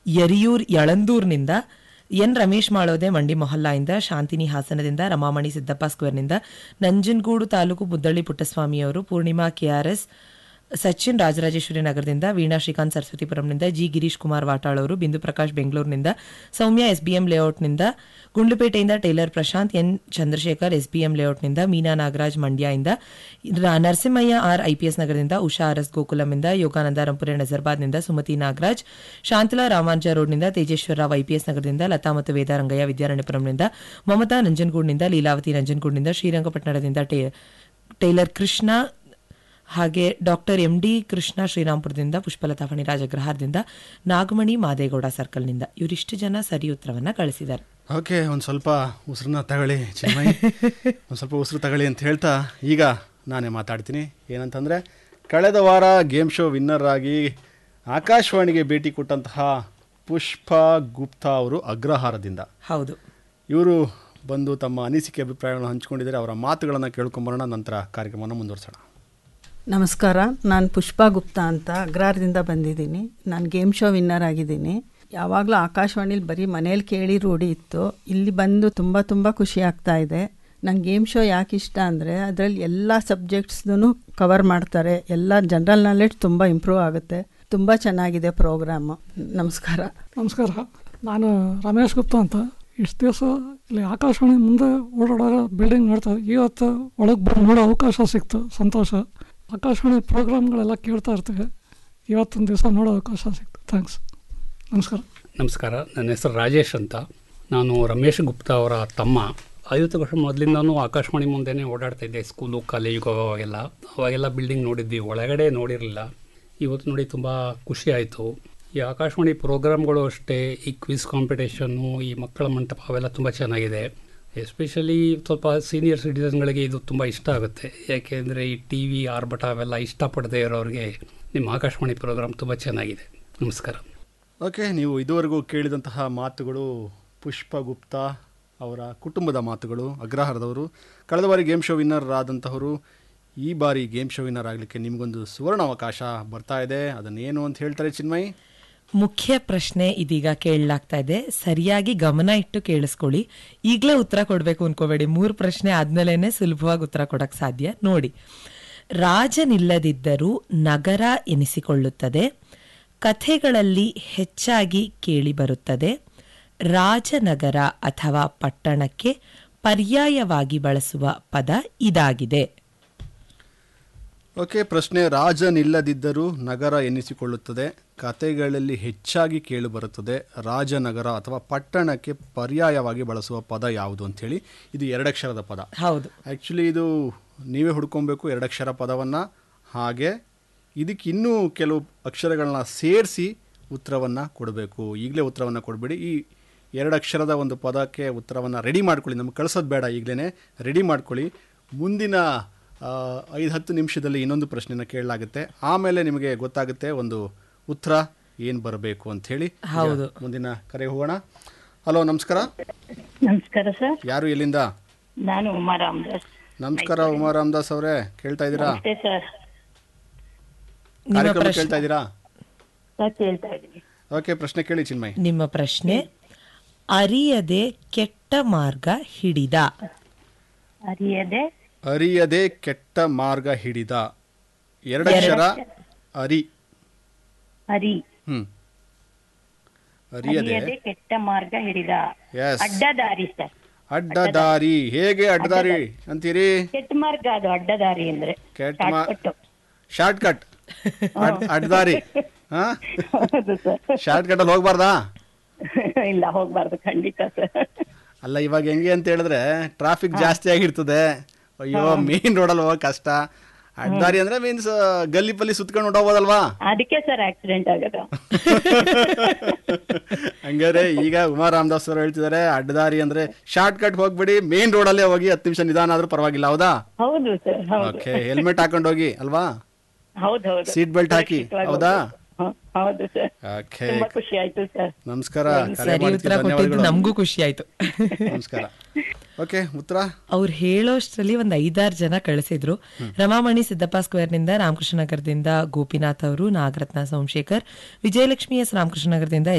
ಯರಿಯೂರ್ ಯಳಂದೂರ್ನಿಂದ N Ramesh ಮಾಳೋದೆ ಮಂಡಿ ಮೊಹಲ್ಲಾಯಿಂದ ಶಾಂತಿನಿ ಹಾಸನದಿಂದ ರಮಾಮಣಿ ಸಿದ್ದಪ್ಪ ಸ್ಕ್ವೇರ್ನಿಂದ ನಂಜನಗೂಡು ತಾಲೂಕು ಮುದ್ದಳ್ಳಿ ಪುಟ್ಟಸ್ವಾಮಿಯವರು ಪೂರ್ಣಿಮಾ ಕೆಆರ್ಎಸ್ ಸಚಿನ್ ರಾಜರಾಜೇಶ್ವರಿ ನಗರದಿಂದ ವೀಣಾ ಶ್ರೀಕಾಂತ್ ಸರಸ್ವತಿಪುರಂನಿಂದ ಜಿ ಗಿರೀಶ್ ಕುಮಾರ್ ವಾಟಾಳ್ ಅವರು ಬಿಂದು ಪ್ರಕಾಶ್ ಬೆಂಗಳೂರಿನಿಂದ ಸೌಮ್ಯ ಎಸ್ಬಿಎಂ ಲೇಔಟ್ನಿಂದ ಗುಂಡ್ಲುಪೇಟೆಯಿಂದ tailor Prashanth N Chandrashekar SBM ಲೇಔಟ್ನಿಂದ ಮೀನಾ ನಾಗರಾಜ್ ಮಂಡ್ಯದಿಂದ ರ- ನರಸಿಂಹಯ್ಯ ಆರ್ ಐಪಿಎಸ್ ನಗರದಿಂದ ಉಷಾ ಆರ್ ಎಸ್ ಗೋಕುಲಂನಿಂದ ಯೋಗಾನಂದ ರಂಪುರೆ ನಜರ್ಬಾದ್ನಿಂದ ಸುಮತಿ ನಾಗರಾಜ್ ಶಾಂತಲಾ ರಾಮಾಂಜ ರೋಡ್ನಿಂದ ತೇಜೇಶ್ವರ ರಾವ್ ಐಪಿಎಸ್ ನಗರದಿಂದ ಲತಾ ಮತ್ತು ವೇದಾರಂಗಯ್ಯ ವಿದ್ಯಾರಣ್ಯಪುರಂನಿಂದ ಮಮತಾ ನಂಜನಗೂಡ್ನಿಂದ ಲೀಲಾವತಿ ನಂಜನಗೂಡ್ನಿಂದ ಶ್ರೀರಂಗಪಟ್ಟಣದಿಂದ ಟೇ- ಟೈಲರ್ ಕೃಷ್ಣ ಹಾಗೆ ಡಾಕ್ಟರ್ ಎಂ ಡಿ ಕೃಷ್ಣ ಶ್ರೀರಾಮ್ಪುರದಿಂದ ಪುಷ್ಪಲತಾ ಫಣಿ ರಾಜಗ್ರಹಾರದಿಂದ ನಾಗಮಣಿ ಮಾದೇಗೌಡ ಸರ್ಕಲ್ನಿಂದ ಇವರಿಷ್ಟು ಜನ ಸರಿ ಉತ್ತರವನ್ನ ಕಳಿಸಿದ್ದಾರೆ ಓಕೆ ಒಂದು ಸ್ವಲ್ಪ ಉಸಿರನ್ನ ತಗೊಳ್ಳಿ ಚಿನ್ಮಯ್ ಒಂದು ಸ್ವಲ್ಪ ಉಸಿರು ತಗೊಳ್ಳಿ ಅಂತ ಹೇಳ್ತಾ ಈಗ ನಾನೇ ಮಾತಾಡ್ತೀನಿ ಏನಂತಂದರೆ ಕಳೆದ ವಾರ ಗೇಮ್ ಶೋ ವಿನ್ನರ್ ಆಗಿ ಆಕಾಶವಾಣಿಗೆ ಭೇಟಿ ಕೊಟ್ಟಂತಹ ಪುಷ್ಪ ಗುಪ್ತಾ ಅವರು ಅಗ್ರಹಾರದಿಂದ ಹೌದು ಇವರು ಬಂದು ತಮ್ಮ ಅನಿಸಿಕೆ ಅಭಿಪ್ರಾಯಗಳನ್ನು ಹಂಚಿಕೊಂಡಿದ್ದಾರೆ ಅವರ ಮಾತುಗಳನ್ನು ಕೇಳ್ಕೊಂಬರೋಣ ನಂತರ ಕಾರ್ಯಕ್ರಮವನ್ನು ಮುಂದುವರಿಸೋಣ ನಮಸ್ಕಾರ ನಾನು ಪುಷ್ಪಾ ಗುಪ್ತಾ ಅಂತ ಅಗ್ರಾರದಿಂದ ಬಂದಿದ್ದೀನಿ ನಾನು ಗೇಮ್ ಶೋ ವಿನ್ನರ್ ಆಗಿದ್ದೀನಿ ಯಾವಾಗಲೂ ಆಕಾಶವಾಣಿಲಿ ಬರೀ ಮನೇಲಿ ಕೇಳಿ ರೂಢಿ ಇತ್ತು ಇಲ್ಲಿ ಬಂದು ತುಂಬ ತುಂಬ ಖುಷಿ ಆಗ್ತಾ ಇದೆ ನಂಗೆ ಗೇಮ್ ಶೋ ಯಾಕೆ ಇಷ್ಟ ಅಂದರೆ ಅದರಲ್ಲಿ ಎಲ್ಲ ಸಬ್ಜೆಕ್ಟ್ಸ್ದು ಕವರ್ ಮಾಡ್ತಾರೆ ಎಲ್ಲ ಜನರಲ್ ನಾಲೆಡ್ಜ್ ತುಂಬ ಇಂಪ್ರೂವ್ ಆಗುತ್ತೆ ತುಂಬ ಚೆನ್ನಾಗಿದೆ ಪ್ರೋಗ್ರಾಮು ನಮಸ್ಕಾರ ನಮಸ್ಕಾರ ನಾನು ರಮೇಶ್ ಗುಪ್ತಾ ಅಂತ ಇಷ್ಟು ದಿವಸ ಇಲ್ಲಿ ಆಕಾಶವಾಣಿ ಮುಂದೆ ಓಡಾಡೋ ಬಿಲ್ಡಿಂಗ್ ನೋಡ್ತಾ ಇವತ್ತು ಒಳಗೆ ಬಂದು ನೋಡೋ ಅವಕಾಶ ಸಿಕ್ತು ಸಂತೋಷ ಆಕಾಶವಾಣಿ ಪ್ರೋಗ್ರಾಮ್ಗಳೆಲ್ಲ ಕೇಳ್ತಾ ಇರ್ತೀವಿ ಇವತ್ತೊಂದು ದಿವಸ ನೋಡೋ ಅವಕಾಶ ಸಿಕ್ತು ಥ್ಯಾಂಕ್ಸ್ ನಮಸ್ಕಾರ ನಮಸ್ಕಾರ ನನ್ನ ಹೆಸರು ರಾಜೇಶ್ ಅಂತ ನಾನು ರಮೇಶ್ ಗುಪ್ತಾ ಅವರ ತಮ್ಮ ಐವತ್ತು ವರ್ಷ ಮೊದಲಿಂದನೂ ಆಕಾಶವಾಣಿ ಮುಂದೆನೇ ಓಡಾಡ್ತಾ ಇದ್ದೆ ಸ್ಕೂಲು ಕಾಲೇಜಿಗೆ ಹೋಗೋವಾಗೆಲ್ಲ ಅವಾಗೆಲ್ಲ ಬಿಲ್ಡಿಂಗ್ ನೋಡಿದ್ವಿ ಒಳಗಡೆ ನೋಡಿರಲಿಲ್ಲ ಇವತ್ತು ನೋಡಿ ತುಂಬ ಖುಷಿ ಆಯಿತು ಈ ಆಕಾಶವಾಣಿ ಪ್ರೋಗ್ರಾಮ್ಗಳು ಅಷ್ಟೇ ಈ ಕ್ವಿಸ್ ಕಾಂಪಿಟೇಷನ್ನು ಈ ಮಕ್ಕಳ ಮಂಟಪ ಅವೆಲ್ಲ ತುಂಬ ಚೆನ್ನಾಗಿದೆ ಎಸ್ಪೆಷಲಿ ಸ್ವಲ್ಪ ಸೀನಿಯರ್ ಸಿಟಿಸನ್ಗಳಿಗೆ ಇದು ತುಂಬ ಇಷ್ಟ ಆಗುತ್ತೆ ಯಾಕೆಂದರೆ ಈ ಟಿ ವಿ ಆರ್ಭಟ ಅವೆಲ್ಲ ಇಷ್ಟಪಡದೇ ಇರೋರಿಗೆ ನಿಮ್ಮ ಆಕಾಶವಾಣಿ ಪ್ರೋಗ್ರಾಮ್ ತುಂಬ ಚೆನ್ನಾಗಿದೆ ನಮಸ್ಕಾರ ಓಕೆ ನೀವು ಇದುವರೆಗೂ ಕೇಳಿದಂತಹ ಮಾತುಗಳು ಪುಷ್ಪ ಗುಪ್ತಾ ಅವರ ಕುಟುಂಬದ ಮಾತುಗಳು ಅಗ್ರಹಾರದವರು ಕಳೆದ ಬಾರಿ ಗೇಮ್ ಶೋ ವಿನ್ನರ್ ಆದಂತಹವರು ಈ ಬಾರಿ ಗೇಮ್ ಶೋ ವಿನ್ನರ್ ಆಗಲಿಕ್ಕೆ ನಿಮಗೊಂದು ಸುವರ್ಣ ಅವಕಾಶ ಬರ್ತಾ ಇದೆ ಅದನ್ನೇನು ಅಂತ ಹೇಳ್ತಾರೆ ಚಿನ್ಮಯ್ ಮುಖ್ಯ ಪ್ರಶ್ನೆ ಇದೀಗ ಕೇಳಲಾಗ್ತಾ ಇದೆ ಸರಿಯಾಗಿ ಗಮನ ಇಟ್ಟು ಕೇಳಿಸ್ಕೊಳ್ಳಿ ಈಗಲೇ ಉತ್ತರ ಕೊಡಬೇಕು ಅನ್ಕೋಬೇಡಿ ಮೂರು ಪ್ರಶ್ನೆ ಆದ್ಮೇಲೆನೆ ಸುಲಭವಾಗಿ ಉತ್ತರ ಕೊಡಕ್ ಸಾಧ್ಯ ನೋಡಿ ರಾಜನಿಲ್ಲದಿದ್ದರೂ ನಗರ ಎನಿಸಿಕೊಳ್ಳುತ್ತದೆ ಕಥೆಗಳಲ್ಲಿ ಹೆಚ್ಚಾಗಿ ಕೇಳಿಬರುತ್ತದೆ ರಾಜನಗರ ಅಥವಾ ಪಟ್ಟಣಕ್ಕೆ ಪರ್ಯಾಯವಾಗಿ ಬಳಸುವ ಪದ ಇದಾಗಿದೆ ಓಕೆ ಪ್ರಶ್ನೆ ರಾಜನಿಲ್ಲದಿದ್ದರೂ ನಗರ ಎನ್ನಿಸಿಕೊಳ್ಳುತ್ತದೆ ಕತೆಗಳಲ್ಲಿ ಹೆಚ್ಚಾಗಿ ಕೇಳಿಬರುತ್ತದೆ ರಾಜನಗರ ಅಥವಾ ಪಟ್ಟಣಕ್ಕೆ ಪರ್ಯಾಯವಾಗಿ ಬಳಸುವ ಪದ ಯಾವುದು ಅಂಥೇಳಿ ಇದು ಎರಡಕ್ಷರದ ಪದ ಹೌದು ಆ್ಯಕ್ಚುಲಿ ಇದು ನೀವೇ ಹುಡ್ಕೊಬೇಕು ಎರಡಕ್ಷರ ಪದವನ್ನು ಹಾಗೆ ಇದಕ್ಕೆ ಇನ್ನೂ ಕೆಲವು ಅಕ್ಷರಗಳನ್ನ ಸೇರಿಸಿ ಉತ್ತರವನ್ನು ಕೊಡಬೇಕು ಈಗಲೇ ಉತ್ತರವನ್ನು ಕೊಡಬೇಡಿ ಈ ಎರಡು ಅಕ್ಷರದ ಒಂದು ಪದಕ್ಕೆ ಉತ್ತರವನ್ನು ರೆಡಿ ಮಾಡ್ಕೊಳ್ಳಿ ನಮ್ಗೆ ಕಳಿಸೋದು ಬೇಡ ಈಗಲೇ ರೆಡಿ ಮಾಡ್ಕೊಳ್ಳಿ ಮುಂದಿನ ಐದು ಹತ್ತು ನಿಮಿಷದಲ್ಲಿ ಇನ್ನೊಂದು ಪ್ರಶ್ನೆನ ಕೇಳಲಾಗುತ್ತೆ ಆಮೇಲೆ ನಿಮಗೆ ಗೊತ್ತಾಗುತ್ತೆ ಒಂದು ಉತ್ತರ ಏನು ಬರಬೇಕು ಅಂಥೇಳಿ ಹೌದು. ಮುಂದಿನ ಕರೆ ಹೋಗೋಣ ಹಲೋ ನಮಸ್ಕಾರ ನಮಸ್ಕಾರ ಸರ್ ಯಾರು ಎಲ್ಲಿಂದ ನಾನು ಉಮಾ ರಾಮದಾಸ್ ನಮಸ್ಕಾರ ಉಮಾ ರಾಮದಾಸ್ ಅವರೇ ಕೇಳ್ತಾ ಇದ್ದೀರಾ ನಮಸ್ತೆ ಸರ್ ನಿಮ್ಮ ಕಾರ್ಯಕ್ರಮ ಪ್ರಶ್ನೆ ಕೇಳ್ತಾ ಇದ್ದೀರಾ ಸರ್ ಕೇಳ್ತಾ ಇದ್ದೀನಿ ಓಕೆ ಪ್ರಶ್ನೆ ಕೇಳಿ ಚಿನ್ಮಯ್ ನಿಮ್ಮ ಪ್ರಶ್ನೆ ಅರಿಯದೆ ಕೆಟ್ಟ ಮಾರ್ಗ ಹಿಡಿದ ಅರಿಯದೆ ಅರಿಯದೆ ಕೆಟ್ಟ ಮಾರ್ಗ ಹಿಡಿದ ಎರಡಕ್ಷರ ಅರಿ ಅರಿ ಹ್ಮ್ ಅರಿಯದೆ ಅರಿಯದೆ ಕೆಟ್ಟ ಮಾರ್ಗ ಹಿಡಿದ ಎಸ್ ಅಡ್ಡದಾರಿ ಸರ್ ಅಡ್ಡದಾರಿ ಹೇಗೆ ಅಡ್ಡದಾರಿ ಅಂತೀರಿ ಕೆಟ್ಟ ಮಾರ್ಗ ಅದು ಅಡ್ಡದಾರಿ ಅಂದ್ರೆ ಕೆಟ್ಟ Short ಮಾ cut. ಶಾರ್ಟ್ ಕಟ್ ಅಡ್ಡದಾರಿ ಹಾ ಹೌದು ಸರ್ ಶಾರ್ಟ್ ಕಟ್ ಅಲ್ಲಿ ಹೋಗ್ಬಾರ್ದಾ ಇಲ್ಲ ಹೋಗ್ಬಾರ್ದು ಖಂಡಿತ ಸರ್ ಅಲ್ಲ ಇವಾಗ ಹೆಂಗೆ ಅಂತ ಹೇಳಿದ್ರೆ ಟ್ರಾಫಿಕ್ ಜಾಸ್ತಿ ಆಗಿರ್ತದೆ ಅಯ್ಯೋ ಮೇನ್ ರೋಡಲ್ಲಿ ಹೋಗಕ್ ಕಷ್ಟ ಅಡ್ಡದಾರಿ ಅಂದ್ರೆ ಮೀನ್ಸ್ ಗಲ್ಲಿ ಪಲ್ಲಿ ಸುತ್ಕೊಂಡು ಹೊಂಟೋಗ್ಬೋದಲ್ವಾ ಅದಕ್ಕೆ ಸರ್ ಆಕ್ಸಿಡೆಂಟ್ ಆಗೋದು ಹಂಗಾದ್ರೆ ಈಗ ಉಮಾ ರಾಮದಾಸ್ ಅವರು ಹೇಳ್ತಿದ್ದಾರೆ ಅಡ್ಡದಾರಿ ಅಂದ್ರೆ ಶಾರ್ಟ್ ಕಟ್ ಹೋಗ್ಬಿಡಿ ಮೇನ್ ರೋಡಲ್ಲೇ ಹೋಗಿ ಹತ್ತು ನಿಮಿಷ ನಿಧಾನ ಆದ್ರೂ ಪರವಾಗಿಲ್ಲ ಹೌದಾ ಹೌದು ಸರ್ ಹೌದು ಓಕೆ ಹೆಲ್ಮೆಟ್ ಹಾಕೊಂಡು ಹೋಗಿ ಅಲ್ವಾ ಹೌದು ಹೌದು ಸೀಟ್ ಬೆಲ್ಟ್ ಹಾಕಿ ಸುರಕ್ಷಿತವಾಗಿ ಹೌದಾ ಹೋಗ್ಬೇಕು. ಹ- ಹೌದು ಸರ್ ಓಕೆ ತುಂಬಾ ಖುಷಿ ಆಯ್ತು ಸರ್ ನಮಸ್ಕಾರ ಕರೆ ಸರಿ ಮಾಡಿದ್ದಕ್ಕೆ ಉತ್ತರ ಕೊಟ್ಟಿದ್ದು ಧನ್ಯವಾದಗಳು ನಮಗೂ ಖುಷಿ ಆಯ್ತು ನಮಸ್ಕಾರ ಓಕೆ ಉತ್ತರ ಅವ್ರು ಹೇಳೋಷ್ಟ್ರಲ್ಲಿ ಒಂದ್ ಐದಾರು ಜನ ಕಳಿಸಿದ್ರು ರಮಾಮಣಿ ಸಿದ್ದಪ್ಪ ಸ್ಕ್ವೇರ್ನಿಂದ ರಾಮಕೃಷ್ಣ ನಗರದಿಂದ ಗೋಪಿನಾಥ್ ಅವರು ನಾಗರತ್ನ ಸೋಮಶೇಖರ್ ವಿಜಯಲಕ್ಷ್ಮಿ ಎಸ್ ರಾಮಕೃಷ್ಣ ನಗರದಿಂದ